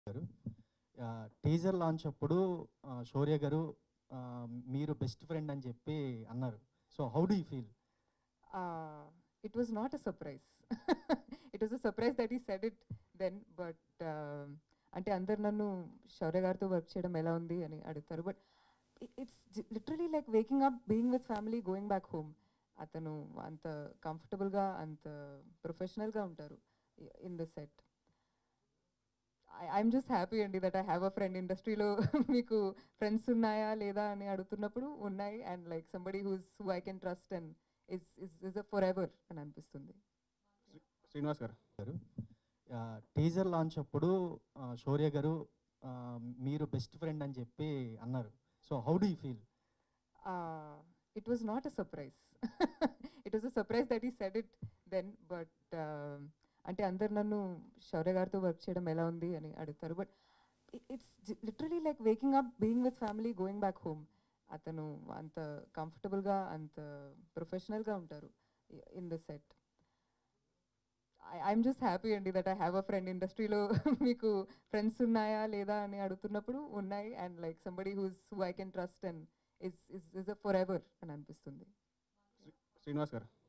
గారు teaser launch అప్పుడు ఆ, శౌర్య గారు ఆ, మీరు బెస్ట్ ఫ్రెండ్ అని చెప్పి అన్నారు so how do you feel uh, it was not a surprise. it was a surprise that he said it then, but uh, అంటే అందరు నన్ను శౌర్య గారితో వర్క్ చేయడం ఎలా ఉంది అని అడుగుతారు but it's literally like waking up being with family going back home అతను అంత కంఫర్టబుల్గా అంత ప్రొఫెషనల్గా ఉంటారు in the set I'm just happy అండి that I have a friend ఇండస్ట్రీలో మీకు ఫ్రెండ్స్ ఉన్నాయా లేదా అని అడుగుతున్నప్పుడు ఉన్నాయి and like somebody whose who I can trust and is is is a forever అని అనిపిస్తుంది శ్రీనివాస్ గారు గారు టీజర్ లాంచ్ అప్పుడు ఆ, శౌర్య గారు ఆ, మీరు బెస్ట్ ఫ్రెండ్ అని చెప్పి అన్నారు so how do you feel uh, it was not a surprise. it was a surprise that he said it then, but uh, అంటే అందరు నన్ను శౌర్య గారితో వర్క్ చేయడం ఎలా ఉంది అని అడుగుతారు but it's literally like waking up being with family going back home అతను అంత కంఫర్టబుల్గా అంత ప్రొఫెషనల్గా ఉంటారు in the set I'm just happy అండి that I have a friend ఇండస్ట్రీలో మీకు ఫ్రెండ్స్ ఉన్నాయా లేదా అని అడుగుతున్నప్పుడు ఉన్నాయి and like somebody whose who I can trust and is is is a forever అని అనిపిస్తుంది శ్రీనివాస్ గారు